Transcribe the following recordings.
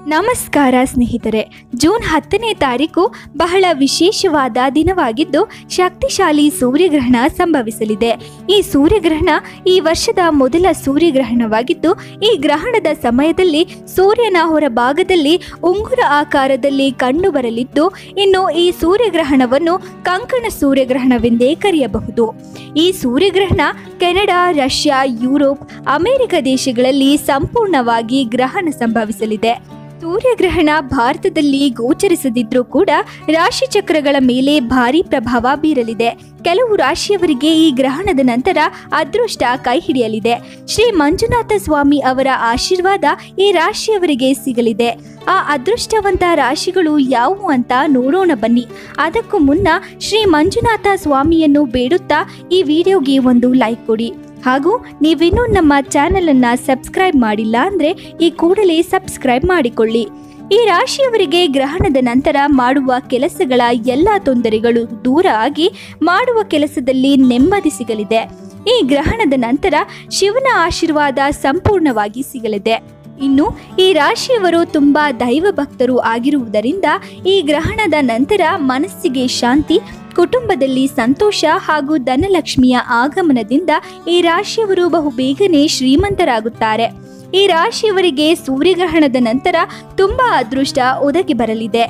ನಮಸ್ಕಾರ ಸ್ನೇಹಿತರೆ ಜೂನ್ ಹತ್ತನೇ ತಾರೀಕು ಬಹಳ ವಿಶೇಷವಾದ ದಿನವಾಗಿದ್ದು ಶಕ್ತಿಶಾಲಿ ಸೂರ್ಯಗ್ರಹಣ ಸಂಭವಿಸಲಿದೆ ಈ ಸೂರ್ಯಗ್ರಹಣ ಈ ವರ್ಷದ ಮೊದಲ ಸೂರ್ಯಗ್ರಹಣವಾಗಿದ್ದು ಈ ಗ್ರಹಣದ ಸಮಯದಲ್ಲಿ ಸೂರ್ಯನ ಹೊರಭಾಗದಲ್ಲಿ ಉಂಗುರ ಆಕಾರದಲ್ಲಿ ಕಂಡುಬರಲಿದ್ದು ಇನ್ನು ಈ ಸೂರ್ಯಗ್ರಹಣವನ್ನು ಕಂಕಣ ಸೂರ್ಯಗ್ರಹಣವೆಂದೇ ಕರೆಯಬಹುದು ಈ ಸೂರ್ಯಗ್ರಹಣ ಕೆನಡಾ ರಷ್ಯಾ ಯುರೋಪ್ ಅಮೆರಿಕ ದೇಶಗಳಲ್ಲಿ ಸಂಪೂರ್ಣವಾಗಿ ಗ್ರಹಣ ಸಂಭವಿಸಲಿದೆ ಸೂರ್ಯಗ್ರಹಣ ಭಾರತದಲ್ಲಿ ಗೋಚರಿಸದಿದ್ರೂ ಕೂಡ ರಾಶಿ ಚಕ್ರಗಳ ಮೇಲೆ ಭಾರಿ ಪ್ರಭಾವ ಬೀರಲಿದೆ ಕೆಲವು ರಾಶಿಯವರಿಗೆ ಈ ಗ್ರಹಣದ ನಂತರ ಅದೃಷ್ಟ ಕೈ ಹಿಡಿಯಲಿದೆ ಶ್ರೀ ಮಂಜುನಾಥ ಸ್ವಾಮಿ ಅವರ ಆಶೀರ್ವಾದ ಈ ರಾಶಿಯವರಿಗೆ ಸಿಗಲಿದೆ ಆ ಅದೃಷ್ಟವಂತ ರಾಶಿಗಳು ಯಾವುವು ಅಂತ ನೋಡೋಣ ಬನ್ನಿ ಅದಕ್ಕೂ ಮುನ್ನ ಶ್ರೀ ಮಂಜುನಾಥ ಸ್ವಾಮಿಯನ್ನು ಬೇಡುತ್ತಾ ಈ ವಿಡಿಯೋಗೆ ಒಂದು ಲೈಕ್ ಕೊಡಿ ಹಾಗೂ ನೀವಿನ್ನೂ ನಮ್ಮ ಚಾನಲನ್ನು ಸಬ್ಸ್ಕ್ರೈಬ್ ಮಾಡಿಲ್ಲ ಅಂದರೆ ಈ ಕೂಡಲೇ ಸಬ್ಸ್ಕ್ರೈಬ್ ಮಾಡಿಕೊಳ್ಳಿ ಈ ರಾಶಿಯವರಿಗೆ ಗ್ರಹಣದ ನಂತರ ಮಾಡುವ ಕೆಲಸಗಳ ಎಲ್ಲ ತೊಂದರೆಗಳು ದೂರ ಆಗಿ ಮಾಡುವ ಕೆಲಸದಲ್ಲಿ ನೆಮ್ಮದಿ ಸಿಗಲಿದೆ ಈ ಗ್ರಹಣದ ನಂತರ ಶಿವನ ಆಶೀರ್ವಾದ ಸಂಪೂರ್ಣವಾಗಿ ಸಿಗಲಿದೆ ಇನ್ನು ಈ ರಾಶಿಯವರು ತುಂಬಾ ದೈವ ಭಕ್ತರು ಆಗಿರುವುದರಿಂದ ಈ ಗ್ರಹಣದ ನಂತರ ಮನಸ್ಸಿಗೆ ಶಾಂತಿ ಕುಟುಂಬದಲ್ಲಿ ಸಂತೋಷ ಹಾಗೂ ಧನಲಕ್ಷ್ಮಿಯ ಆಗಮನದಿಂದ ಈ ರಾಶಿಯವರು ಬಹು ಬೇಗನೆ ಶ್ರೀಮಂತರಾಗುತ್ತಾರೆ ಈ ರಾಶಿಯವರಿಗೆ ಸೂರ್ಯಗ್ರಹಣದ ನಂತರ ತುಂಬಾ ಅದೃಷ್ಟ ಒದಗಿ ಬರಲಿದೆ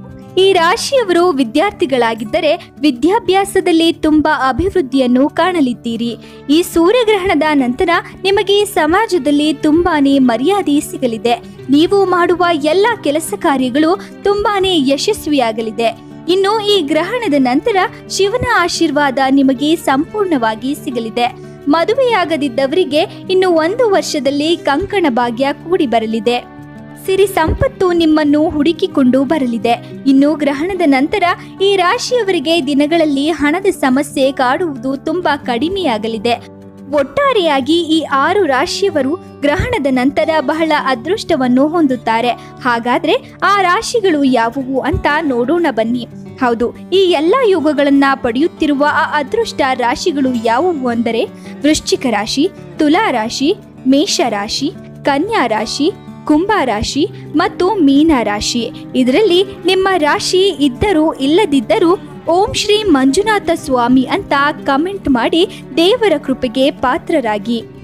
ಈ ರಾಶಿಯವರು ವಿದ್ಯಾರ್ಥಿಗಳಾಗಿದ್ದರೆ ವಿದ್ಯಾಭ್ಯಾಸದಲ್ಲಿ ತುಂಬಾ ಅಭಿವೃದ್ಧಿಯನ್ನು ಕಾಣಲಿದ್ದೀರಿ ಈ ಸೂರ್ಯಗ್ರಹಣದ ನಂತರ ನಿಮಗೆ ಸಮಾಜದಲ್ಲಿ ತುಂಬಾನೇ ಮರ್ಯಾದೆ ಸಿಗಲಿದೆ ನೀವು ಮಾಡುವ ಎಲ್ಲ ಕೆಲಸ ಕಾರ್ಯಗಳು ತುಂಬಾನೇ ಯಶಸ್ವಿಯಾಗಲಿದೆ ಇನ್ನು ಈ ಗ್ರಹಣದ ನಂತರ ಶಿವನ ಆಶೀರ್ವಾದ ನಿಮಗೆ ಸಂಪೂರ್ಣವಾಗಿ ಸಿಗಲಿದೆ ಮದುವೆಯಾಗದಿದ್ದವರಿಗೆ ಇನ್ನು ಒಂದು ವರ್ಷದಲ್ಲಿ ಕಂಕಣ ಭಾಗ್ಯ ಕೂಡಿ ಬರಲಿದೆ ಸಿರಿ ಸಂಪತ್ತು ನಿಮ್ಮನ್ನು ಹುಡುಕಿಕೊಂಡು ಬರಲಿದೆ ಇನ್ನು ಗ್ರಹಣದ ನಂತರ ಈ ರಾಶಿಯವರಿಗೆ ದಿನಗಳಲ್ಲಿ ಹಣದ ಸಮಸ್ಯೆ ಕಾಡುವುದು ತುಂಬಾ ಕಡಿಮೆಯಾಗಲಿದೆ ಒಟ್ಟಾರೆಯಾಗಿ ಈ ಆರು ರಾಶಿಯವರು ಗ್ರಹಣದ ನಂತರ ಬಹಳ ಅದೃಷ್ಟವನ್ನು ಹೊಂದುತ್ತಾರೆ ಹಾಗಾದ್ರೆ ಆ ರಾಶಿಗಳು ಯಾವುವು ಅಂತ ನೋಡೋಣ ಬನ್ನಿ ಹೌದು ಈ ಎಲ್ಲ ಯೋಗಗಳನ್ನ ಪಡೆಯುತ್ತಿರುವ ಆ ಅದೃಷ್ಟ ರಾಶಿಗಳು ಯಾವುವು ಅಂದರೆ ವೃಶ್ಚಿಕ ರಾಶಿ ತುಲಾ ರಾಶಿ ಮೇಷ ರಾಶಿ ಕನ್ಯಾ ರಾಶಿ ಕುಂಭ ರಾಶಿ ಮತ್ತು ಮೀನ ರಾಶಿ ಇದರಲ್ಲಿ ನಿಮ್ಮ ರಾಶಿ ಇದ್ದರೂ ಇಲ್ಲದಿದ್ದರೂ ಓಂ ಶ್ರೀ ಮಂಜುನಾಥ ಸ್ವಾಮಿ ಅಂತ ಕಮೆಂಟ್ ಮಾಡಿ ದೇವರ ಕೃಪೆಗೆ ಪಾತ್ರರಾಗಿ